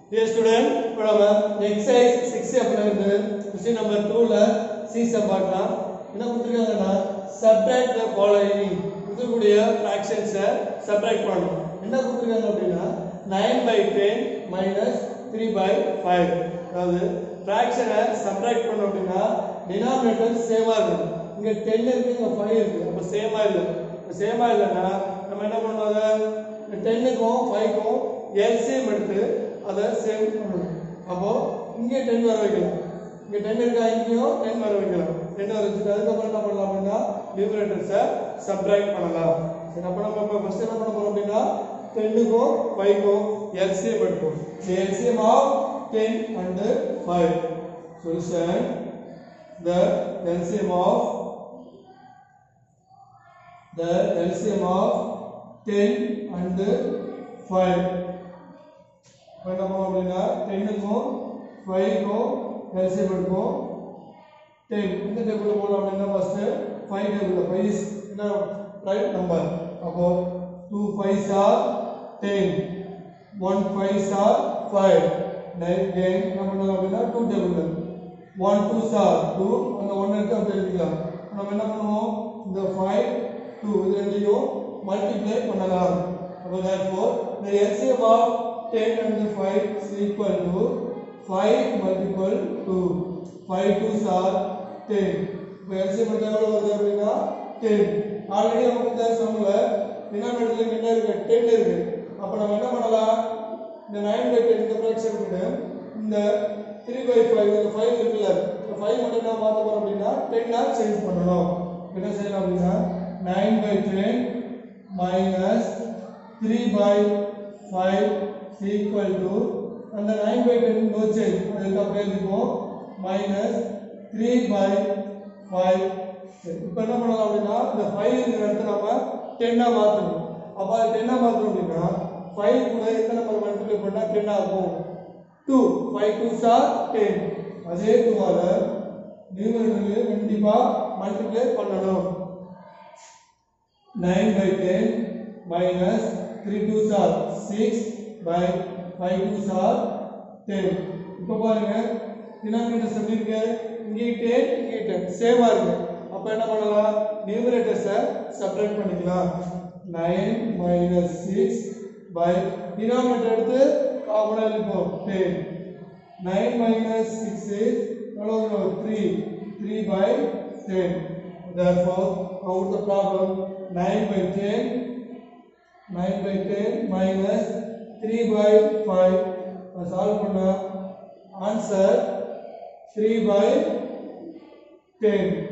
Dear student, இப்போ நம்ம exercise 6 அப்படில இருந்து question number 2 ல C sum பார்க்கலாம் என்ன கொடுத்துருக்காங்கன்னா subtract the following இருக்கக்கூடிய fractions அ subtract பண்ணணும் என்ன கொடுத்துருக்காங்க அப்படின்னா 9 by 10 minus 3 by 5 அதாவது fraction அ subtract பண்ணணும் அப்படின்னா denominator சேமா இருக்கணும் இங்க 10 இருக்கு இங்க 5 இருக்கு அப்ப சேமா இல்ல சேமா இல்லைன்னா நம்ம என்ன பண்ணுவாங்க இந்த 10க்கும் 5க்கும் எல்சிஎம் எடுத்து அதை சேவ் பண்ணணும் அப்போ இங்கே 10 வர வைக்கலாம் இங்க 10 இருக்கா இங்கேயும் 10 வர வைக்கலாம் 10 வர வச்சுட்டு அதுக்கப்புறம் என்ன பண்ணலாம் அப்படின்னா நியூமரேட்டர்ஸை சப்ட்ராக்ட் பண்ணலாம் சரி அப்போ நம்ம இப்போ ஃபர்ஸ்ட் என்ன பண்ண போறோம் அப்படின்னா 10க்கும் 5க்கும் எல்சிஎம் எடுப்போம் the LCM of 10 and 5 solution the LCM of the LCM of 10 and 5 இப்போ என்ன பண்ணுவோம் அப்படின்னா 10க்கும் 5க்கும் LCM எடுப்போம் 10 இந்த டேபிள் போறோம் அப்படின்னா ஃபர்ஸ்ட் 5 டேபிள் 5 இஸ் என்ன ரைட் நம்பர் அப்போ 2 5s are 10 1 5s are 5 night game என்ன பண்ணலாம் அப்படின்னா 2 டேபிள் 1 2s are 2 அந்த 1 எடுத்து அப்படியே எழுதிக்கலாம் நம்ம என்ன பண்ணுவோம் இந்த 5 2 இது ரெண்டையும் மல்டிப்ளை பண்ணலாம் அப்போ therefore the LCM of 10 and 5 is equal to 5 multiple 2 5 2s are 10 இப்போ LCM எடுத்தா எவ்வளவு வருது அப்படின்னா 10 ஆல்ரெடி நமக்கு இந்த சம்ல டினாமினேட்டர்ல என்ன இருக்கு 10 இருக்கு அப்ப நம்ம என்ன பண்ணலாம் இந்த 9 பை 10 இந்த ஃபிராக்ஷன் விட்டு இந்த 3 பை 5 இந்த 5 இருக்குல்ல இந்த 5 மட்டும் என்ன மாத்த போறோம் அப்படின்னா 10 ஆ சேஞ்ச் பண்ணணும் என்ன செய்யலாம் அப்படின்னா 9 by 10 minus 3 by 5 equal to அந்த 9 by 10 no change அதுக்கு அப்படியே இருக்கும் மைனஸ் 3 by 5 சரி இப்போ என்ன பண்ணலாம் அப்படின்னா இந்த 5 இருக்கிற இடத்துல நம்ம 10 ஆ மாத்தணும் அப்ப அது 10 ஆ மாத்தணும் அப்படின்னா 5 கூட எத்தனை நம்பர் மல்டிப்ளை பண்ணா 10 ஆகும் 2 5 2s are 10 அதே 2 ஆல நியூமரேட்டர்ல கண்டிப்பா மல்டிப்ளை பண்ணணும் 9 by 10 minus 3 2s are 6 by 5 2s are 10 இப்போ பாருங்க டினாமினேட்டர்ஸ் எப்படி இருக்கு இங்கே 10 இங்கே 10 சேமா இருக்கு அப்ப என்ன பண்ணலாம் நியூமரேட்டர்ஸை சப்ட்ராக்ட் பண்ணிக்கலாம் 9 minus 6 by டினாமினேட்டர் எடுத்து காமனா எழுதிப்போம் 10 9 minus 6 is எவ்வளவு வரும் 3 3 by 10 therefore out the problem 9 by 10 9 by 10 minus 3 by 5 solve பண்ணா ஆன்சர் 3 by 10